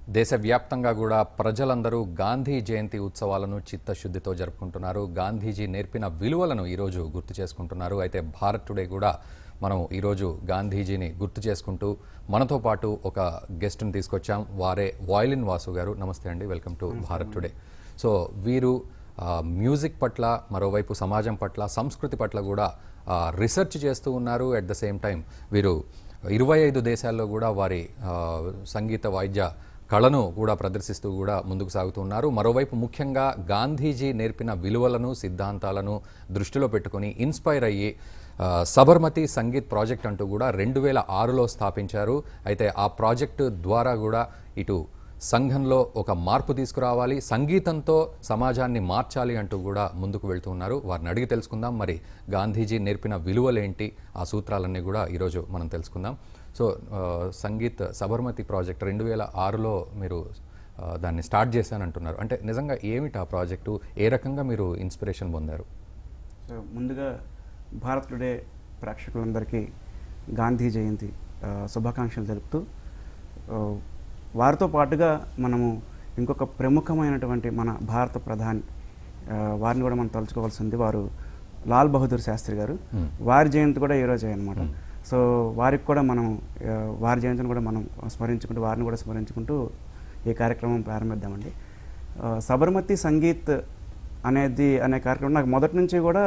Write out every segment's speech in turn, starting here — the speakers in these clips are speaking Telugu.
దేశవ్యాప్తంగా కూడా ప్రజలందరూ గాంధీ జయంతి ఉత్సవాలను చిత్తశుద్ధితో జరుపుకుంటున్నారు గాంధీజీ నేర్పిన విలువలను ఈరోజు గుర్తు చేసుకుంటున్నారు అయితే భారత్ టుడే కూడా మనం ఈరోజు గాంధీజీని గుర్తు చేసుకుంటూ మనతో పాటు ఒక గెస్ట్ని తీసుకొచ్చాం వారే వాయిలిన్ వాసు గారు నమస్తే అండి welcome to Bharat today so వీరు ఆ, మ్యూజిక్ పట్ల మరోవైపు సమాజం పట్ల సంస్కృతి పట్ల కూడా ఆ, రీసెర్చ్ చేస్తూ ఉన్నారు అట్ ద సేమ్ టైం వీరు ఇరవై ఐదు దేశాల్లో కూడా వారి ఆ, సంగీత వాయిద్య కళను కూడా ప్రదర్శిస్తూ కూడా ముందుకు సాగుతున్నారు మరోవైపు ముఖ్యంగా గాంధీజీ నేర్పిన విలువలను సిద్ధాంతాలను దృష్టిలో పెట్టుకొని ఇన్స్పైర్ అయ్యి ఆ, సబర్మతి సంగీత్ ప్రాజెక్ట్ అంటూ కూడా రెండు వేల ఆరులో స్థాపించారు అయితే ఆ ప్రాజెక్టు ద్వారా కూడా ఇటు సంఘంలో ఒక మార్పు తీసుకురావాలి సంగీతంతో సమాజాన్ని మార్చాలి అంటూ కూడా ముందుకు వెళ్తూ ఉన్నారు వారిని అడిగి తెలుసుకుందాం మరి గాంధీజీ నేర్పిన విలువలేంటి ఆ సూత్రాలన్నీ కూడా ఈరోజు మనం తెలుసుకుందాం సో ఆ, సంగీత్ సబర్మతి ప్రాజెక్ట్ రెండు వేల ఆరులో మీరు ఆ, దాన్ని స్టార్ట్ చేశానంటున్నారు అంటే నిజంగా ఏమిటి ఆ ప్రాజెక్టు ఏ రకంగా మీరు ఇన్స్పిరేషన్ పొందారు సో ముందుగా భారత్ టుడే ప్రేక్షకులందరికీ గాంధీ జయంతి ఆ, శుభాకాంక్షలు తెలుపుతూ ఆ, వారితో పాటుగా మనము ఇంకొక ప్రముఖమైనటువంటి మన భారత ప్రధాని ఆ, వారిని కూడా మనం తలుచుకోవాల్సింది వారు లాల్ బహదూర్ శాస్త్రి గారు Hmm. వారి జయంతి కూడా ఈరోజే అనమాట సో వారికి కూడా మనం ఆ, వారి జయంతిని కూడా మనం స్మరించుకుంటూ వారిని కూడా స్మరించుకుంటూ ఈ కార్యక్రమం ప్రారంభిద్దామండి ఆ, సబర్మతి సంగీత్ అనేది అనే కార్యక్రమం నాకు మొదటి నుంచి కూడా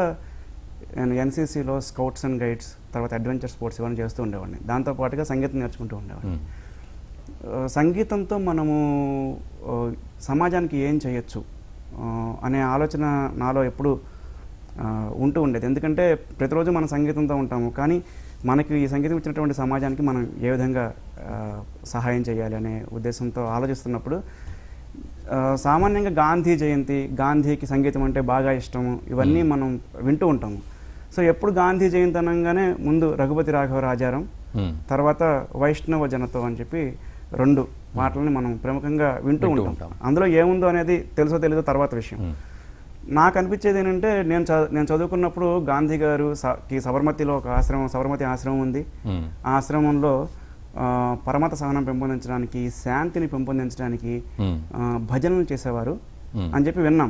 నేను ఎన్సీసీలో స్కౌట్స్ అండ్ గైడ్స్ తర్వాత అడ్వెంచర్ స్పోర్ట్స్ ఇవన్నీ చేస్తూ ఉండేవాడిని దాంతోపాటుగా సంగీతం నేర్చుకుంటూ ఉండేవాడిని మ్మ్. ఆ, సంగీతంతో మనము ఆ, సమాజానికి ఏం చేయొచ్చు ఆ, అనే ఆలోచన నాలో ఎప్పుడు ఆ, ఉంటూ ఉండేది ఎందుకంటే ప్రతిరోజు మనం సంగీతంతో ఉంటాము కానీ మనకి ఈ సంగీతం ఇచ్చినటువంటి సమాజానికి మనం ఏ విధంగా ఆ, సహాయం చేయాలి అనే ఉద్దేశంతో ఆలోచిస్తున్నప్పుడు ఆ, సామాన్యంగా గాంధీ జయంతి గాంధీకి సంగీతం అంటే బాగా ఇష్టము ఇవన్నీ మనం వింటూ ఉంటాము సో ఎప్పుడు గాంధీ జయంతి అనగానే ముందు రఘుపతి రాఘవ రాజారాం మ్మ్. తర్వాత వైష్ణవ జనతో అని చెప్పి రెండు మాటలని మనం ప్రముఖంగా వింటూ వింటూ ఉంటాం ఉంటాం. అందులో ఏముందో అనేది తెలుసో తెలీదో తర్వాత విషయం మ్మ్. నాకు అనిపించేది ఏంటంటే నేను చ- నేను చదువుకున్నప్పుడు గాంధీ గారు స- కి సబర్మతిలో ఒక ఆశ్రమం సబర్మతి ఆశ్రమం ఉంది మ్మ్. ఆ ఆశ్రమంలో ఆ, పరమత సహనం పెంపొందించడానికి శాంతిని పెంపొందించడానికి మ్మ్. ఆ, భజనలు చేసేవారు మ్మ్. అని చెప్పి విన్నాం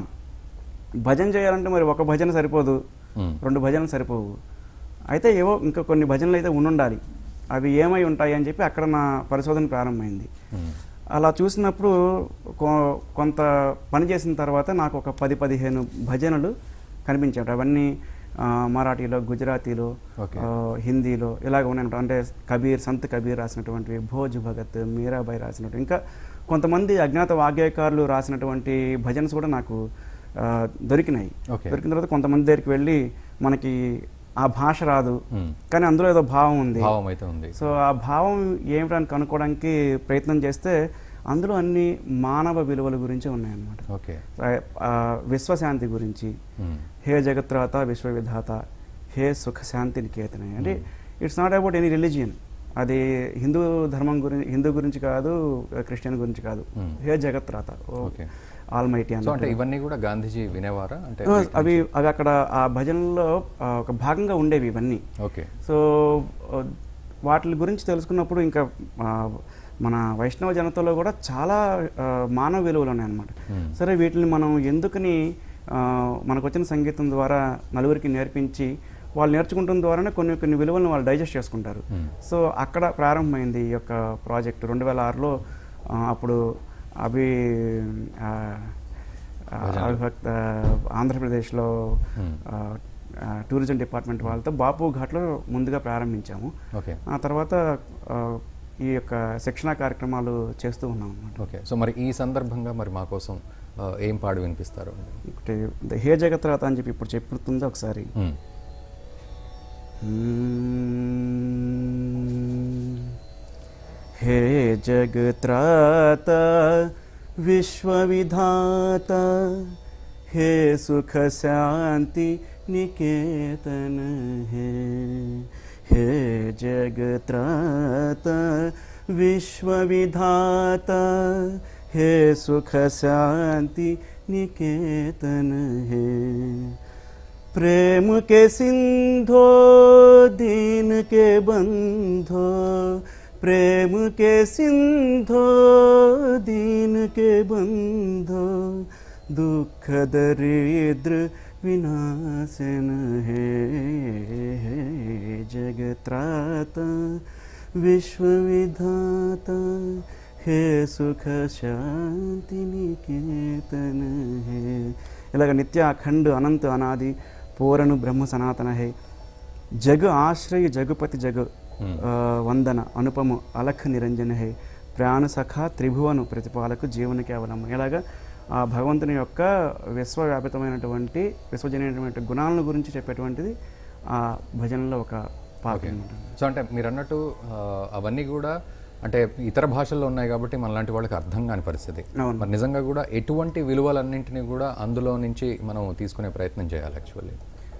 భజన చేయాలంటే మరి ఒక భజన సరిపోదు మ్మ్. రెండు భజనలు సరిపోవు అయితే ఏవో ఇంకా కొన్ని భజనలు అయితే ఉండాలి అవి ఏమై ఉంటాయి అని చెప్పి అక్కడ నా పరిశోధన ప్రారంభమైంది మ్మ్. అలా చూసినప్పుడు కొ- కొంత పని చేసిన తర్వాత నాకు ఒక పది పదిహేను భజనలు కనిపించాయి అవన్నీ ఆ, మరాఠీలో గుజరాతీలో Okay. ఆ, హిందీలో ఇలాగ ఉన్నాయి అంటే కబీర్ సంత్ కబీర్ రాసినటువంటివి భోజ్ భగత్ మీరాబాయి రాసినటువంటి ఇంకా కొంతమంది అజ్ఞాత వాగ్గేయకారులు రాసినటువంటి భజన్స్ కూడా నాకు ఆ, దొరికినాయి Okay. దొరికిన తర్వాత కొంతమంది దగ్గరికి వెళ్ళి మనకి ఆ భాష రాదు మ్మ్. కానీ అందులో ఏదో భావం ఉంది భావం అయితే ఉంది సో ఆ భావం ఏమిటని కనుక్కోవడానికి ప్రయత్నం చేస్తే అందులో అన్ని మానవ విలువల గురించి ఉన్నాయన్నమాట ఓకే ఆ, విశ్వశాంతి గురించి మ్మ్. హే జగత్రాత విశ్వవిధాత హే సుఖ శాంతి నికేతన అంటే it's not about any religion అది హిందూ ధర్మం గురించి హిందూ గురించి కాదు క్రిస్టియన్ గురించి కాదు Hmm. హే జగత్రాత Okay. ఆల్ మైటీ సో అంటే ఇవన్నీ కూడా గాంధీజీ వినేవారా అంటే అవి అవి అక్కడ ఆ భజనలో ఆ, ఒక భాగంగా ఉండేవి ఇవన్నీ ఓకే సో ఆ, వాటి గురించి తెలుసుకున్నప్పుడు ఇంకా ఆ, మన వైష్ణవ జనతలో కూడా చాలా ఆ, మానవ విలువలు ఉన్నాయన్నమాట Hmm. సరే వీటిని మనం ఎందుకని ఆ, మనకు వచ్చిన సంగీతం ద్వారా నలుగురికి నేర్పించి వాళ్ళు నేర్చుకుంటున్న ద్వారానే కొన్ని కొన్ని విలువలను వాళ్ళు డైజెస్ట్ చేసుకుంటారు Hmm. సో అక్కడ ప్రారంభమైంది ఈ యొక్క ప్రాజెక్ట్ రెండు వేల ఆరులో ఆ, అప్పుడు అభి ఆ, ఆ, భజనలు. అవిభక్త ఆంధ్రప్రదేశ్లో Hmm. ఆ, ఆ, టూరిజం డిపార్ట్మెంట్ వాళ్ళతో బాపు ఘాట్లో ముందుగా ప్రారంభించాము ఓకే ఆ తర్వాత ఆ, ఈ యొక్క శిక్షణా కార్యక్రమాలు చేస్తూ ఉన్నాం అన్నమాట ఓకే సో మరి ఈ సందర్భంగా మరి మా కోసం ఆ, ఏం పాడు వినిపిస్తారు ఒకటి ద- హే జగత్రాత అని చెప్పి ఇప్పుడు చెప్పుతుందో ఒకసారి మ్మ్. हे जगत्राता विश्वविधाता हे सुख शांति निकेतन हे हे जगत्राता विश्वविधाता हे सुख शांति निकेतन हे प्रेम के सिंधो दीन के बंधो प्रेम के सिंधो दीन के बंधो दुख दरिद्र विनाशन है जगत्राता विश्व विधाता हे सुख शांति निकेतन है ఇలాగ నిత్య అఖండ్ అనంత అనాది పూరణు బ్రహ్మ సనాతన హే జగ్ ఆశ్రయ జగుపతి జగ్ ఆ, వందన అనుపము అలఖ నిరంజన హే ప్రాణ సఖ త్రిభువను ప్రతిపాలకు జీవన కేవలం ఇలాగా ఆ భగవంతుని యొక్క విశ్వవ్యాపితమైనటువంటి విశ్వజనీయమైనటువంటి గుణాలను గురించి చెప్పేటువంటిది ఆ భజనలో ఒక పాట అన్నమాట. సో అంటే మీరు అన్నట్టు ఆ, అవన్నీ కూడా అంటే ఇతర భాషల్లో ఉన్నాయి కాబట్టి మనలాంటి వాళ్ళకి అర్థం కాని పరిస్థితి అవును. మరి నిజంగా కూడా ఎటువంటి విలువలన్నింటినీ కూడా అందులో నుంచి మనం తీసుకునే ప్రయత్నం చేయాలి యాక్చువల్లీ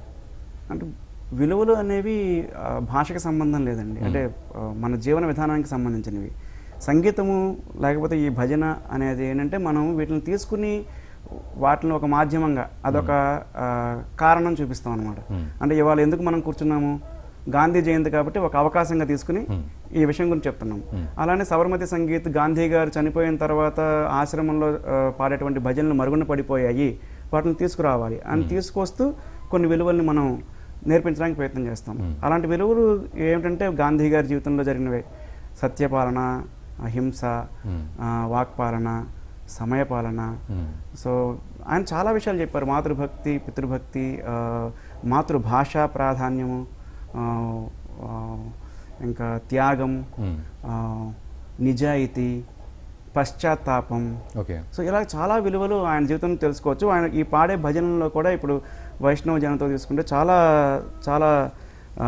అంటే విలువలు అనేవి ఆ, భాషకి సంబంధం లేదండి అంటే ఆ, మన జీవన విధానానికి సంబంధించినవి సంగీతము లేకపోతే ఈ భజన అనేది ఏంటంటే మనం వీటిని తీసుకుని వాటిని ఒక మాధ్యమంగా అదొక ఆ, కారణం చూపిస్తాం అనమాట అంటే ఇవాళ ఎందుకు మనం కూర్చున్నాము గాంధీ జయంతి కాబట్టి ఒక అవకాశంగా తీసుకుని ఈ విషయం గురించి చెప్తున్నాం అలానే సబర్మతి సంగీత్ గాంధీ గారు చనిపోయిన తర్వాత ఆశ్రమంలో ఆ, పాడేటువంటి భజనలు మరుగున పడిపోయాయి వాటిని తీసుకురావాలి అని తీసుకొస్తూ కొన్ని విలువల్ని మనం నేర్పించడానికి ప్రయత్నం చేస్తాం అలాంటి విలువలు ఏమిటంటే గాంధీ గారి జీవితంలో జరిగినవే సత్యపాలన అహింస ఆ, వాక్పాలన సమయపాలన సో ఆయన చాలా విషయాలు చెప్పారు మాతృభక్తి పితృభక్తి ఆ, మాతృభాష ప్రాధాన్యము ఆ, ఆ, ఇంకా త్యాగం ఆ, నిజాయితీ పశ్చాత్తాపం ఓకే సో ఇలా చాలా విలువలు ఆయన జీవితంలో తెలుసుకోవచ్చు ఆయన ఈ పాడే భజనలో కూడా ఇప్పుడు వైష్ణవ జనంతో తీసుకుంటే చాలా చాలా ఆ,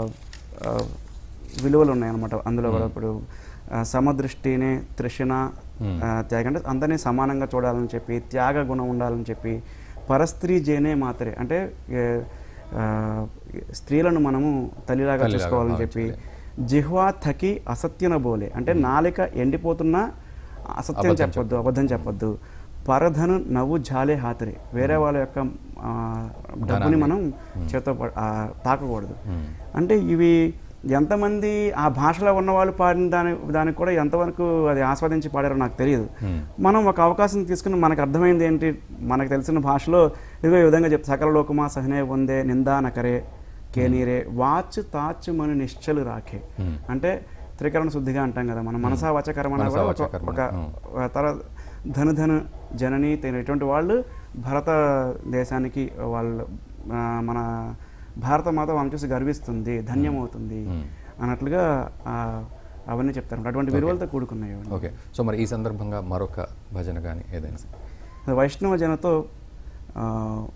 ఆ, విలువలు ఉన్నాయన్నమాట అందులో కూడా ఇప్పుడు ఆ, సమదృష్టినే తృష్ణ ఆ, త్యాగం అంటే అందరినీ సమానంగా చూడాలని చెప్పి త్యాగ గుణం ఉండాలని చెప్పి పరస్త్రీ జేనే మాత్రే అంటే ఏ, ఆ, స్త్రీలను మనము తల్లిలాగా తల్లిలాగా చూసుకోవాలని చెప్పి జిహ్వా థకి అసత్యన బోలే అంటే నాలిక ఎండిపోతున్నా అసత్యం చెప్పొద్దు అబద్ధం చెప్పొద్దు పరధను నవ్వు జాలే హాతరే వేరే వాళ్ళ యొక్క ఆ, డబ్బుని మనం చేత తాకకూడదు అంటే ఇవి ఎంతమంది ఆ భాషలో ఉన్న వాళ్ళు పాడిన దాని దానికి కూడా ఎంతవరకు అది ఆస్వాదించి పాడారో నాకు తెలియదు మనం ఒక అవకాశం తీసుకుని మనకు అర్థమైంది ఏంటి మనకు తెలిసిన భాషలో ఇదిగో ఈ విధంగా చెప్తే సకల లోకమా సహనే వందే నిందా నకరే కేనీరే వాచ్ తాచ్ మన నిశ్చలు రాఖే అంటే త్రికరణ శుద్ధిగా అంటాం కదా మనం మనసా వాచ కర్మణ మనసా కూడా వాచ ఒక- కర్మణ, ఒక ఉం. ఆ తర్వాత ధను ధను జనని తేన ఇటువంటి వాళ్ళు భారత దేశానికి వాళ్ళు ఆ, మన భారత మాత వాళ్ళని చూసి గర్విస్తుంది ధన్యమవుతుంది అన్నట్లుగా ఆ, అవన్నీ చెప్తారు అటువంటి విలువలతో కూడుకున్నాయి అవన్నీ. ఓకే సో మరి ఈ సందర్భంగా మరొక భజన కానీ ఏదైనా వైష్ణవ జనతో ఆ,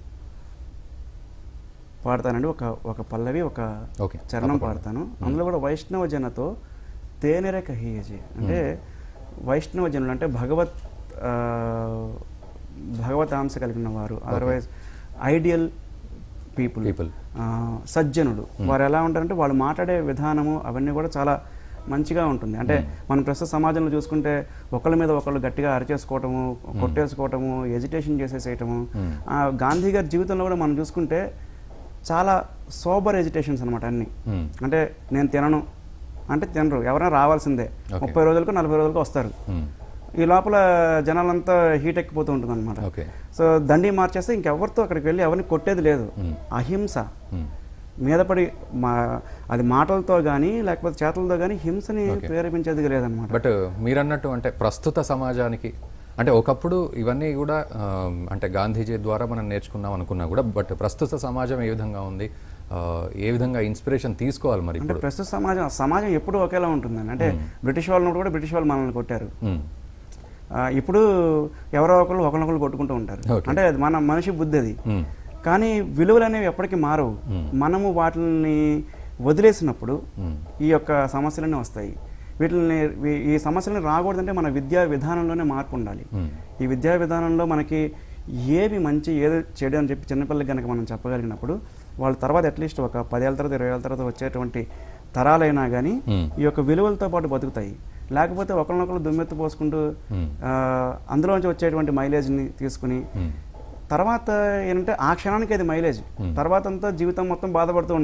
పాడతానండి ఒక ఒక పల్లవి ఒక ఓకే చరణం పాడతాను అందులో కూడా వైష్ణవ జనతో తేనెర కహియజే అంటే వైష్ణవ జనులు అంటే భగవత్ ఆ, భగవతాంశ కలిగిన వారు అదర్వైజ్ ఐడియల్ పీపుల్ People. సజ్జనులు వారు ఎలా ఉంటారంటే వాళ్ళు మాట్లాడే విధానము అవన్నీ కూడా చాలా మంచిగా ఉంటుంది అంటే మనం ప్రస్తుత సమాజంలో చూసుకుంటే ఒకళ్ళ మీద ఒకళ్ళు గట్టిగా అరిచేసుకోవటము కొట్టేసుకోవటము ఎజిటేషన్ చేసేసేయటము ఆ, గాంధీ గారి జీవితంలో కూడా మనం చూసుకుంటే చాలా సోబర్ ఎజిటేషన్స్ అనమాట అన్ని Hmm. అంటే నేను తినను అంటే తినరు ఎవరైనా రావాల్సిందే Okay. ముప్పై రోజులకు నలభై రోజులకు వస్తారు Hmm. ఈ లోపల జనాలంతా హీట్ ఎక్కిపోతూ ఉంటుంది అనమాట ఓకే సో దండి మార్చేస్తే ఇంకెవరితో అక్కడికి వెళ్ళి ఎవరిని కొట్టేది లేదు అహింస Hmm. మీద పడి మా అది మాటలతో కానీ లేకపోతే చేతలతో కానీ హింసని ప్రేరేపించేది లేదనమాట బట్ మీరన్నట్టు అంటే ప్రస్తుత సమాజానికి అంటే ఒకప్పుడు ఇవన్నీ కూడా ఆ, అంటే గాంధీజీ ద్వారా మనం నేర్చుకున్నాం అనుకున్నా కూడా బట్ ప్రస్తుత సమాజం ఏ విధంగా ఉంది ఆ, ఏ విధంగా ఇన్స్పిరేషన్ తీసుకోవాలి మరి అంటే ఇప్పుడు ప్రస్తుత సమాజం సమాజం ఎప్పుడూ ఒకేలా ఉంటుందండి అంటే బ్రిటిష్ వాళ్ళు ఉన్నప్పుడు కూడా బ్రిటిష్ వాళ్ళు మనల్ని కొట్టారు Hmm. ఆ, ఇప్పుడు ఎవరో ఒకరు ఒకరినొకరు కొట్టుకుంటూ ఉంటారు Okay. అంటే అది మన మనిషి బుద్ధి అది Hmm. కానీ విలువలు అనేవి ఎప్పటికీ మారవు మనము వాటిని వదిలేసినప్పుడు ఈ యొక్క సమస్యలన్నీ వస్తాయి వీటిని వీ- ఈ సమస్యలను రాకూడదంటే మన విద్యా విధానంలోనే మార్పు ఉండాలి Hmm. ఈ విద్యా విధానంలో మనకి ఏవి మంచి ఏది చెడు అని చెప్పి చిన్నపిల్లలకి కనుక మనం చెప్పగలిగినప్పుడు వాళ్ళ తర్వాత అట్లీస్ట్ ఒక పదేళ్ళ తర్వాత ఇరవై ఏళ్ళ తర్వాత వచ్చేటువంటి తరాలైనా కానీ Hmm. ఈ యొక్క విలువలతో పాటు బతుకుతాయి లేకపోతే ఒకరినొకరు దుమ్మెత్తి పోసుకుంటూ Hmm. ఆ, అందులోంచి వచ్చేటువంటి మైలేజ్ని తీసుకుని Hmm. తర్వాత ఏంటంటే ఆ క్షణానికి అది మైలేజ్ తర్వాత అంతా జీవితం మొత్తం బాధపడుతూ ఉండాలి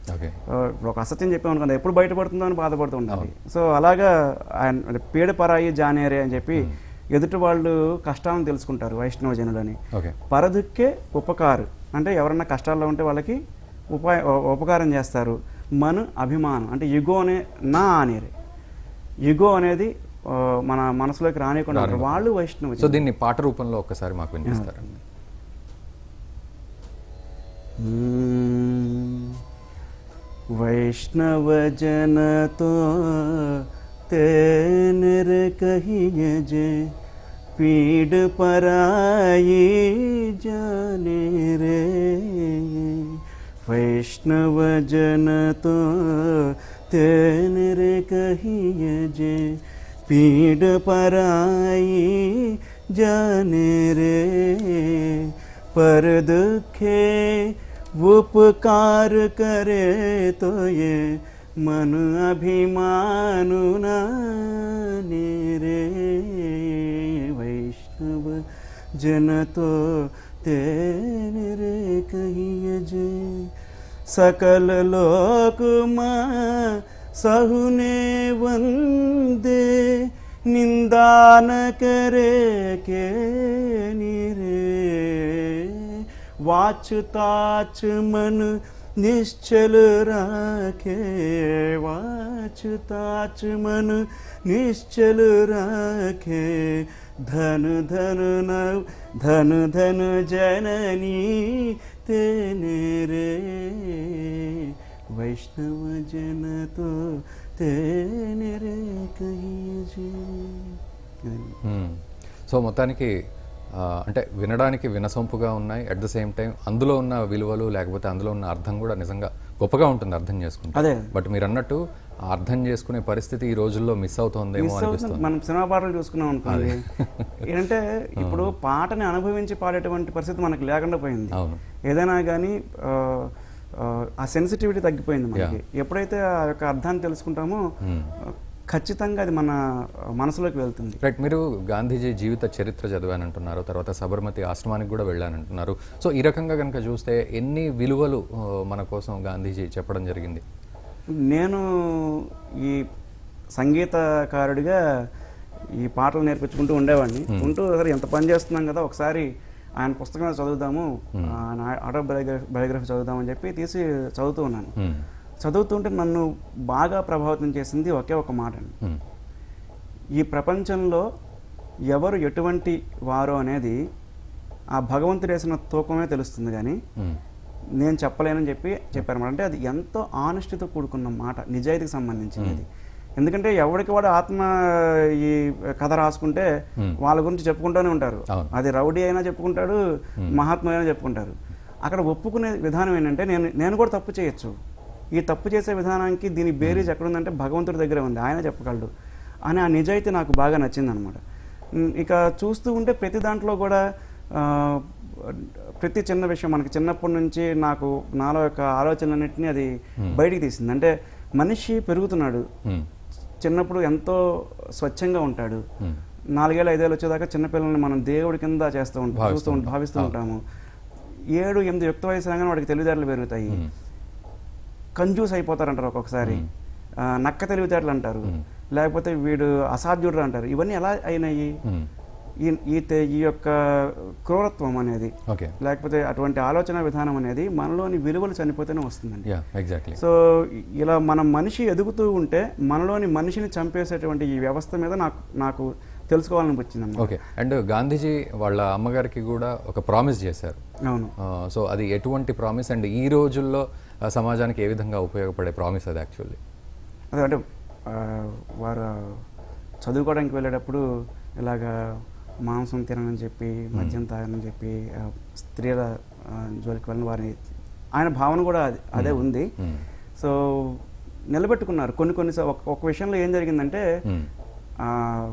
ఓకే ఆ, ఇప్పుడు ఒక అసత్యం చెప్పాం అనుకోండి ఎప్పుడు బయటపడుతుందో అని బాధపడుతూ ఉండాలి సో అలాగా ఆయన అంటే పీడ పరాయి జానేరే అని చెప్పి ఎదుటి వాళ్ళు కష్టాలను తెలుసుకుంటారు వైష్ణవ జనులని ఓకే పరదుక్కే ఉపకారు అంటే ఎవరన్నా కష్టాల్లో ఉంటే వాళ్ళకి ఉపాయ ఉ- ఉపకారం చేస్తారు మను అభిమానం అంటే యుగో అనే నా అనేరే యుగో అనేది ఆ, మన మనసులోకి రానియకుండా ఉంటారు. వాళ్ళు వైష్ణవ సో దీన్ని పాట రూపంలో ఒక్కసారి మాకు వినిపిస్తారా वैष्णव जन तो तेनर कहिए जे पीड़ पराई जाने रे वैष्णव जन तो तेनर कहिए जे पीड़ पराई जाने रे पर दुखे उपकार करे तो ये मन अभिमानु रे वैष्णव जन तो तेरे रे कहिए जे सकल लोक माँ सहुने वंदे निंदा न करे के निरे वाच ताच मन निश्चल राखे वाच ताच मन निश्चल राखे धन धन नव धन धन जननी तेने रे वैष्णव जन तो तेने रे कहिए जी మ్మ్. సో మొత్తానికి ఆ, అంటే వినడానికి వినసొంపుగా ఉన్నాయి అట్ ద సేమ్ టైం అందులో ఉన్న విలువలు లేకపోతే అందులో ఉన్న అర్థం కూడా నిజంగా గొప్పగా ఉంటుంది అర్థం చేసుకుంటే అదే బట్ మీరు అన్నట్టు ఆ అర్థం చేసుకునే పరిస్థితి ఈ రోజుల్లో మిస్ అవుతోందేమో మిస్ అవుతుంది. అనిపిస్తుంది మనం సినిమా పాటలు చూసుకున్నాం అనుకోండి ఏంటంటే ఇప్పుడు పాటని అనుభవించి పాడేటువంటి పరిస్థితి మనకు లేకుండా పోయింది అవును ఏదైనా కానీ ఆ, ఆ, ఆ సెన్సిటివిటీ తగ్గిపోయింది మనకి ఎప్పుడైతే ఆ యొక్క అర్థాన్ని తెలుసుకుంటామో ఆ, ఖచ్చితంగా అది మన మనసులోకి వెళ్తుంది రైట్ మీరు గాంధీజీ జీవిత చరిత్ర చదివానంటున్నారు తర్వాత సబర్మతి ఆశ్రమానికి కూడా వెళ్ళానంటున్నారు సో ఈ రకంగా కనుక చూస్తే ఎన్ని విలువలు ఆ, మన కోసం గాంధీజీ చెప్పడం జరిగింది నేను ఈ సంగీతకారుడిగా ఈ పాటలు నేర్పించుకుంటూ ఉండేవాడిని ఉంటూ సరే ఎంత పని చేస్తున్నాం కదా ఒకసారి ఆయన పుస్తకం చదువుదాము ఆయన ఆటో బయోగ్రఫీ బయోగ్రఫీ చదువుదామని చెప్పి తీసి చదువుతూ ఉన్నాను మ్మ్. చదువుతుంటే నన్ను బాగా ప్రభావితం చేసింది ఒకే ఒక మాట అండి మ్మ్. ఈ ప్రపంచంలో ఎవరు ఎటువంటి వారో అనేది ఆ భగవంతుడు వేసిన తూకమే తెలుస్తుంది కానీ మ్మ్. నేను చెప్పలేనని చెప్పి చెప్పారన్నమాట అంటే అది ఎంతో ఆనెస్టీతో కూడుకున్న మాట నిజాయితీకి సంబంధించింది అది ఎందుకంటే ఎవరికి వాడు ఆత్మ ఈ కథ రాసుకుంటే వాళ్ళ గురించి చెప్పుకుంటూనే ఉంటారు అవును. అది రౌడీ అయినా చెప్పుకుంటాడు మహాత్మ అయినా చెప్పుకుంటారు అక్కడ ఒప్పుకునే విధానం ఏంటంటే నేను నేను కూడా తప్పు చేయొచ్చు ఈ తప్పు చేసే విధానానికి దీని బేరీజ్ ఎక్కడుందంటే భగవంతుడి దగ్గరే ఉంది ఆయన చెప్పగలడు అని ఆ నిజాయితీ నాకు బాగా నచ్చిందనమాట ఉమ్, ఇక చూస్తూ ఉంటే ప్రతి దాంట్లో కూడా ఆ, ప్రతి చిన్న విషయం మనకి చిన్నప్పటి నుంచి నాకు నాలో యొక్క ఆలోచనలన్నింటినీ అది బయటికి తీసింది అంటే మనిషి పెరుగుతున్నాడు మ్మ్. చిన్నప్పుడు ఎంతో స్వచ్ఛంగా ఉంటాడు మ్మ్. నాలుగేళ్ళు ఐదేళ్ళు వచ్చేదాకా చిన్నపిల్లల్ని మనం దేవుడి కింద చేస్తూ ఉంటాం భావిస్తూ చూస్తూ ఉంటాం, భావిస్తూ ఉంటాము ఏడు ఎనిమిది యుక్త వయసు రాగానే వాడికి తెలివితేటలు పెరుగుతాయి మ్మ్. కంజూస్ అయిపోతారంటారు ఒక్కొక్కసారి ఆ, నక్క తెలివితేటలు అంటారు లేకపోతే వీడు అసాధ్యుడు అంటారు ఇవన్నీ ఎలా అయినాయి మ్మ్. ఈ ఈ తె- ఈ యొక్క క్రూరత్వం అనేది ఓకే లేకపోతే అటువంటి ఆలోచన విధానం అనేది మనలోని విలువలు చనిపోతేనే వస్తుందండి యా ఎగ్జాక్ట్లీ సో ఇలా మనం మనిషి ఎదుగుతూ ఉంటే మనలోని మనిషిని చంపేసేటువంటి ఈ వ్యవస్థ మీద నాకు నాకు తెలుసుకోవాలని వచ్చిందన్నమాట ఓకే అండ్ గాంధీజీ వాళ్ళ అమ్మగారికి కూడా ఒక ప్రామిస్ చేశారు అవును సో అది ఎటువంటి ప్రామిస్ అండ్ ఈ రోజుల్లో ఆ, సమాజానికి ఏ విధంగా ఉపయోగపడే ప్రామిస్ అది యాక్చువల్లీ అదే అంటే ఆ, వారు చదువుకోవడానికి వెళ్ళేటప్పుడు ఇలాగా మాంసం తినని చెప్పి మద్యం తాగనని చెప్పి ఆ, స్త్రీల ఆ, జోలికి వెళ్ళిన వారిని ఆయన భావన కూడా అది- అదే ఉంది సో నిలబెట్టుకున్నారు కొన్ని కొన్ని స- ఒక- ఒక విషయంలో ఏం జరిగిందంటే ఆ,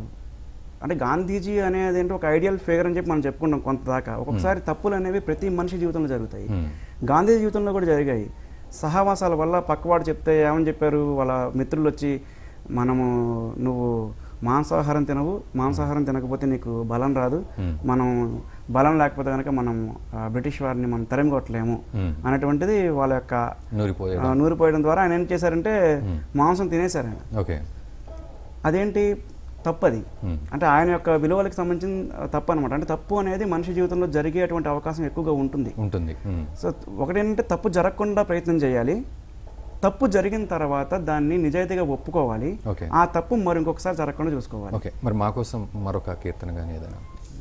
అంటే గాంధీజీ అనేది ఏంటో ఒక ఐడియల్ ఫిగర్ అని చెప్పి మనం చెప్పుకుంటాం కొంత దాకా ఒక్కొక్కసారి తప్పులు అనేవి ప్రతి మనిషి జీవితంలో జరుగుతాయి గాంధీ జీవితంలో కూడా జరిగాయి సహవాసాల వల్ల పక్కవాడు చెప్తే ఏమని చెప్పారు వాళ్ళ మిత్రులు వచ్చి మనము నువ్వు మాంసాహారం తినవు మాంసాహారం తినకపోతే నీకు బలం రాదు Hmm. మనం బలం లేకపోతే కనుక మనం ఆ, బ్రిటిష్ వారిని మనం తరిమి కొట్టలేము Hmm. అనేటువంటిది వాళ్ళ యొక్క నూరిపోయే ఆ, నూరిపోయడం ద్వారా ఆయన ఏం చేశారంటే మాంసం తినేశారు ఆయన ఓకే అదేంటి తప్పది Hmm. అంటే ఆయన యొక్క విలువలకు సంబంధించిన ఆ, తప్పు అనమాట అంటే తప్పు అనేది మనిషి జీవితంలో జరిగేటువంటి అవకాశం ఎక్కువగా ఉంటుంది ఉంటుంది ఉమ్. సో ఒకటేంటంటే తప్పు జరగకుండా ప్రయత్నం చేయాలి తప్పు జరిగిన తర్వాత దాన్ని నిజాయితీగా ఒప్పుకోవాలి ఓకే ఆ తప్పు మరి ఇంకొకసారి జరగకుండా చూసుకోవాలి ఓకే మరి మా కోసం మరొక కీర్తన కానీ ఏదైనా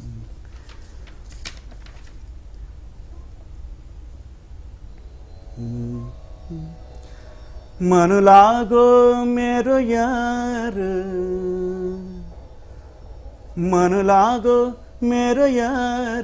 మనులాగో मेरो यार మనులాగో मेरो यार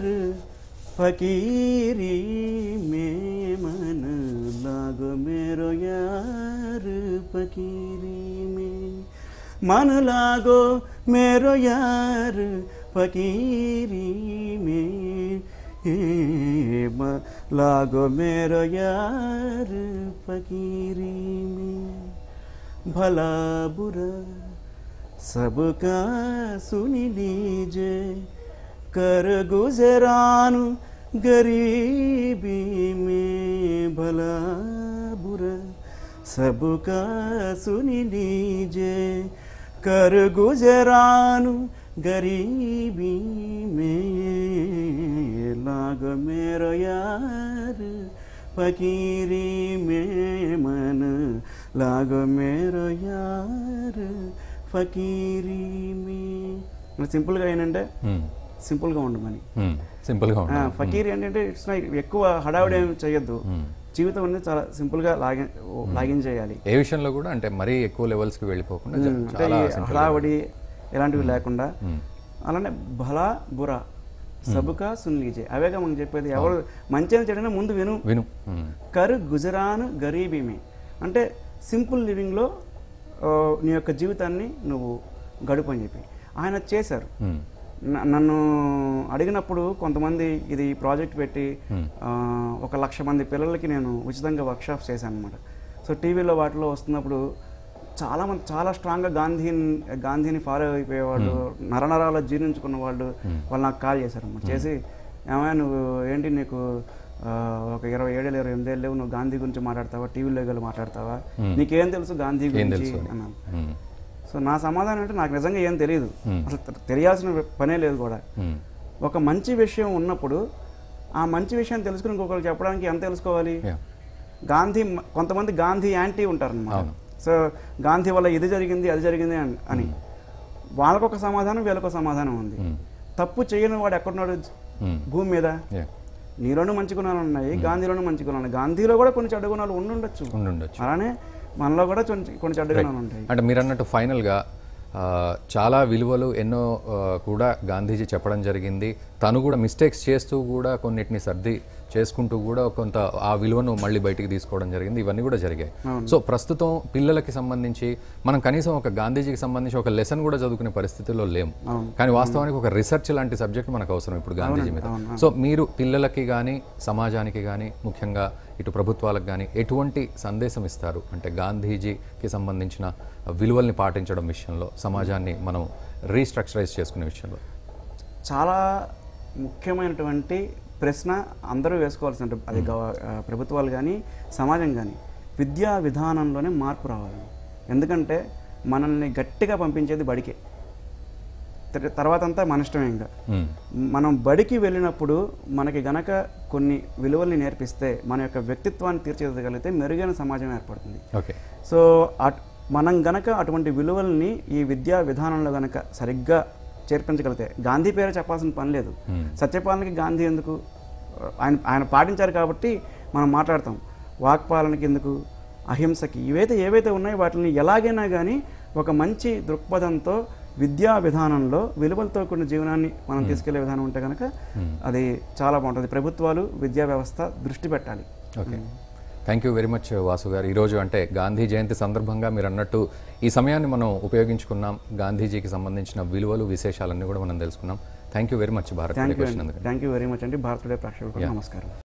फकीरी में मन लागो मेरो यार फकीरी में मन लागो मेरो यार फकीरी में हे म लागो मेरो यार फकीरी में भला बुरा सबका सुन लीजिए कर गुजरान गरीबी में भला बुरा सबका सुन लीजिए कर गुजरान गरीबी में लाग मेरो यार फकीरी में मन लाग मेरो यार ఫకీరీ మీ సింపుల్గా ఏంటంటే ఉమ్. సింపుల్గా ఉండమని ఉమ్. సింపుల్గా ఆ, ఉంటుంది ఫకీరీ అంటే ఇట్స్ నాట్ ఎక్కువ హడావిడి ఏం చేయొద్దు ఉమ్. జీవితం అనేది చాలా సింపుల్గా లాగిన్ లాగిన్ చేయాలి ఏ విషయంలో కూడా అంటే మరీ ఎక్కువ లెవెల్స్కి వెళ్ళిపోకుండా జ- అంటే చాలా ఈ హడావిడి ఇలాంటివి లేకుండా ఉమ్. అలానే భలా బురా సబుకా సున్లీజే అవేగా మనం చెప్పేది ఎవరు మంచిగా చెడినా ముందు విను విను ఉమ్. కర్ గుజరాన్ గరీబీమే అంటే సింపుల్ లివింగ్లో ఆ, నీ యొక్క జీవితాన్ని నువ్వు గడుపు అని చెప్పి ఆయన చేశారు ఉమ్. న- నన్ను అడిగినప్పుడు కొంతమంది ఇది ప్రాజెక్ట్ పెట్టి Hmm. ఆ, ఒక లక్ష మంది పిల్లలకి నేను ఉచితంగా వర్క్షాప్స్ చేశాను అనమాట సో టీవీలో వాటిలో వస్తున్నప్పుడు చాలా మంది చాలా స్ట్రాంగ్గా గాంధీని గాంధీని ఫాలో అయిపోయేవాళ్ళు నరనరాలు జీర్ణించుకున్న వాళ్ళు వాళ్ళు నాకు కాల్ చేశారు అనమాట చేసి ఏమైనా నువ్వు ఏంటి నీకు ఆ, ఒక ఇరవై ఏడేళ్ళు ఇరవై ఎనిమిది ఏళ్ళు నువ్వు గాంధీ గురించి మాట్లాడతావా టీవీలో వెళ్ళి మాట్లాడతావా నీకేం తెలుసు గాంధీ ఏం గురించి తెలుసు అని. అన్నాను ఉమ్. సో నా సమాధానం అంటే నాకు నిజంగా ఏం తెలియదు Hmm. అసలు తె- తెలియాల్సిన పనే లేదు కూడా ఉమ్. ఒక మంచి విషయం ఉన్నప్పుడు ఆ మంచి విషయం తెలుసుకుని ఇంకొకరికి చెప్పడానికి ఎంత తెలుసుకోవాలి Yeah. గాంధీ మ- కొంతమంది గాంధీ యాంటీ ఉంటారన్నమాట అవును. సో గాంధీ వల్ల ఇది జరిగింది అది జరిగింది అని- అని వాళ్ళకొక సమాధానం వీళ్ళకొక సమాధానం ఉంది ఉమ్. తప్పు చేయని వాడు ఎక్కడున్నాడు ఉమ్. భూమి మీద Yeah. నీలోనూ మంచి గుణాలు ఉన్నాయి గాంధీలోనూ మంచి గుణాలు ఉన్నాయి గాంధీలో కూడా కొన్ని చెడ్డ గుణాలు ఉండుండొచ్చు ఉండుండొచ్చు అలానే మనలో కూడా కొన్ని కొన్ని చెడ్డ గుణాలు ఉంటాయి అంటే మీరు అన్నట్టు ఫైనల్గా ఆ, చాలా విలువలు ఎన్నో ఆ, కూడా గాంధీజీ చెప్పడం జరిగింది తను కూడా మిస్టేక్స్ చేస్తూ కూడా కొన్నిటిని సర్ది చేసుకుంటూ కూడా కొంత ఆ విలువను మళ్ళీ బయటికి తీసుకోవడం జరిగింది ఇవన్నీ కూడా జరిగాయి సో ప్రస్తుతం పిల్లలకి సంబంధించి మనం కనీసం ఒక గాంధీజీకి సంబంధించి ఒక లెసన్ కూడా చదువుకునే పరిస్థితిలో లేము కానీ వాస్తవానికి ఒక రీసెర్చ్ లాంటి సబ్జెక్ట్ మనకు అవసరం ఇప్పుడు గాంధీజీ మీద సో మీరు పిల్లలకి కానీ సమాజానికి కానీ ముఖ్యంగా ఇటు ప్రభుత్వాలకు కానీ ఎటువంటి సందేశం ఇస్తారు అంటే గాంధీజీకి సంబంధించిన విలువల్ని పాటించడం విషయంలో సమాజాన్ని మనం రీస్ట్రక్చరైజ్ చేసుకునే విషయంలో చాలా ముఖ్యమైనటువంటి ప్రశ్న అందరూ వేసుకోవాల్సిన అది గవ- ఆ, ప్రభుత్వాలు కానీ సమాజం కానీ విద్యా విధానంలోనే మార్పు రావాలి ఎందుకంటే మనల్ని గట్టిగా పంపించేది బడికే తర్- తర్వాత అంతా మన ఇష్టమే ఇంకా మ్మ్. మనం బడికి వెళ్ళినప్పుడు మనకి గనక కొన్ని విలువల్ని నేర్పిస్తే మన యొక్క వ్యక్తిత్వాన్ని తీర్చిదిద్దగలిగితే మెరుగైన సమాజం ఏర్పడుతుంది ఓకే సో అట్ మనం గనక అటువంటి విలువల్ని ఈ విద్యా విధానంలో గనక సరిగ్గా చేర్పించగలిగితే గాంధీ పేరు చెప్పాల్సిన పని లేదు సత్యపాలనకి గాంధీ ఎందుకు ఆయన ఆయన పాటించారు కాబట్టి మనం మాట్లాడతాం వాక్పాలనకి ఎందుకు అహింసకి ఇవైతే ఏవైతే ఉన్నాయో వాటిని ఎలాగైనా కానీ ఒక మంచి దృక్పథంతో విద్యా విధానంలో విలువలతో కూడిన జీవనాన్ని మనం తీసుకెళ్లే విధానం ఉంటే కనుక అది చాలా బాగుంటుంది ప్రభుత్వాలు విద్యా వ్యవస్థ దృష్టి పెట్టాలి okay thank you very much Vasu గారు ఈరోజు అంటే గాంధీ జయంతి సందర్భంగా మీరు అన్నట్టు ఈ సమయాన్ని మనం ఉపయోగించుకున్నాం గాంధీజీకి సంబంధించిన విలువలు విశేషాలన్నీ కూడా మనం తెలుసుకున్నాం thank you very much Bharat thank you వచ్చినందుకు థ్యాంక్ యూ వెరీ మచ్ అండి భారతీయ ప్రేక్షకులకు నమస్కారం